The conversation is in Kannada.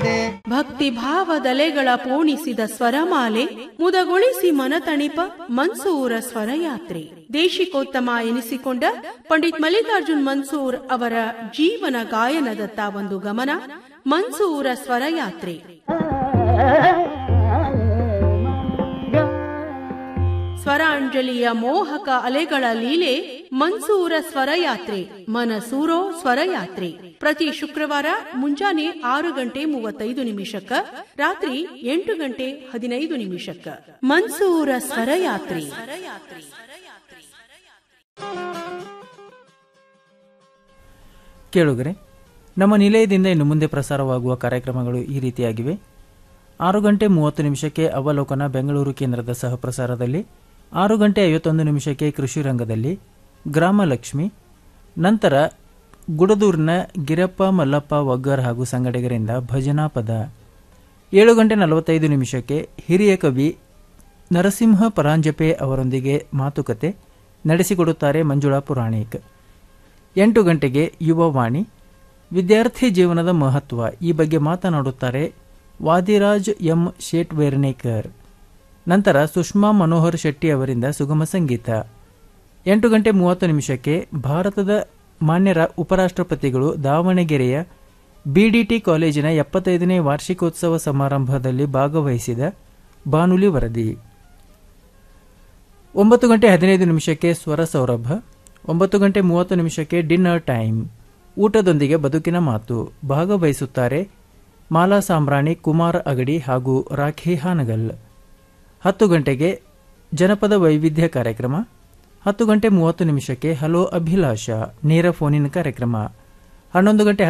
ಬಂದೆ ಭಕ್ತಿ ಭಾವದಲೆಗಳ ಪೋಣಿಸಿದ ಸ್ವರಮಾಲೆ ಮುದಗೊಳಿಸಿ ಮನತಣಿಪ ಮನ್ಸೂರ ಸ್ವರಯಾತ್ರೆ ದೇಶಿಕೋತ್ತಮ ಎನಿಸಿಕೊಂಡ ಪಂಡಿತ್ ಮಲ್ಲಿಕಾರ್ಜುನ್ ಮನ್ಸೂರ್ ಅವರ ಜೀವನ ಗಾಯನದತ್ತ ಒಂದು ಗಮನ ಮನ್ಸೂರ ಸ್ವರಯಾತ್ರೆ ಸ್ವರಾಂಜಲಿಯ ಮೋಹಕ ಅಲೆಗಳ ಲೀಲೆ ಮನ್ಸೂರ ಸ್ವರಯಾತ್ರೆ ಮನಸೂರೋ ಸ್ವರಯಾತ್ರೆ ಪ್ರತಿ ಶುಕ್ರವಾರ ಮುಂಜಾನೆ ಆರು ಗಂಟೆ ಮೂವತ್ತೈದು ನಿಮಿಷಕ್ಕ ರಾತ್ರಿ ಎಂಟು ಗಂಟೆ ಹದಿನೈದು ನಿಮಿಷಕ್ಕ ಮನ್ಸೂರ ಸ್ವರಯಾತ್ರೆ ಕೇಳುಗರೆ ನಮ್ಮ ನಿಲಯದಿಂದ ಇನ್ನು ಮುಂದೆ ಪ್ರಸಾರವಾಗುವ ಕಾರ್ಯಕ್ರಮಗಳು ಈ ರೀತಿಯಾಗಿವೆ ಆರು ಗಂಟೆ ಮೂವತ್ತು ನಿಮಿಷಕ್ಕೆ ಅವಲೋಕನ ಬೆಂಗಳೂರು ಕೇಂದ್ರದ ಸಹ ಪ್ರಸಾರದಲ್ಲಿ ಆರು ಗಂಟೆ ಐವತ್ತೊಂದು ನಿಮಿಷಕ್ಕೆ ಕೃಷಿ ರಂಗದಲ್ಲಿ ಗ್ರಾಮಲಕ್ಷ್ಮಿ ನಂತರ ಗುಡದೂರಿನ ಗಿರಪ್ಪ ಮಲ್ಲಪ್ಪ ವಗ್ಗರ್ ಹಾಗೂ ಸಂಗಡಿಗರಿಂದ ಭಜನಾ ಪದ ಏಳು ಗಂಟೆ ನಲವತ್ತೈದು ನಿಮಿಷಕ್ಕೆ ಹಿರಿಯ ಕವಿ ನರಸಿಂಹ ಪರಾಂಜಪೆ ಅವರೊಂದಿಗೆ ಮಾತುಕತೆ ನಡೆಸಿಕೊಡುತ್ತಾರೆ ಮಂಜುಳಾ ಪುರಾಣಿಕ್ ಎಂಟು ಗಂಟೆಗೆ ಯುವವಾಣಿ ವಿದ್ಯಾರ್ಥಿ ಜೀವನದ ಮಹತ್ವ ಈ ಬಗ್ಗೆ ಮಾತನಾಡುತ್ತಾರೆ ವಾದಿರಾಜ್ ಎಂ ಶೇಟ್ವೇರ್ನೇಕರ್ ನಂತರ ಸುಷ್ಮಾ ಮನೋಹರ್ ಶೆಟ್ಟಿ ಅವರಿಂದ ಸುಗಮ ಸಂಗೀತ ಎಂಟು ಗಂಟೆ ಮೂವತ್ತು ನಿಮಿಷಕ್ಕೆ ಭಾರತದ ಮಾನ್ಯರ ಉಪರಾಷ್ಟ್ರಪತಿಗಳು ದಾವಣಗೆರೆಯ ಬಿಡಿಟಿ ಕಾಲೇಜಿನ ಎಪ್ಪತ್ತೈದನೇ ವಾರ್ಷಿಕೋತ್ಸವ ಸಮಾರಂಭದಲ್ಲಿ ಭಾಗವಹಿಸಿದ ಬಾನುಲಿ ವರದಿ ಒಂಬತ್ತು ಗಂಟೆ ಹದಿನೈದು ನಿಮಿಷಕ್ಕೆ ಸ್ವರ ಸೌರಭ ಒಂಬತ್ತು ಗಂಟೆ ಮೂವತ್ತು ನಿಮಿಷಕ್ಕೆ ಡಿನ್ನರ್ ಟೈಮ್ ಊಟದೊಂದಿಗೆ ಬದುಕಿನ ಮಾತು ಭಾಗವಹಿಸುತ್ತಾರೆ ಮಾಲಾ ಸಾಂಬ್ರಾಣಿ ಕುಮಾರ್ ಅಗಡಿ ಹಾಗೂ ರಾಖಿ ಹಾನಗಲ್ ಹತ್ತು ಗಂಟೆಗೆ ಜನಪದ ವೈವಿಧ್ಯ ಕಾರ್ಯಕ್ರಮ ಹತ್ತು ಗಂಟೆ ಮೂವತ್ತು ನಿಮಿಷಕ್ಕೆ ಹಲೋ ಅಭಿಲಾಷ ನೇರ ಫೋನಿನ ಕಾರ್ಯಕ್ರಮ ಹನ್ನೊಂದು ಗಂಟೆ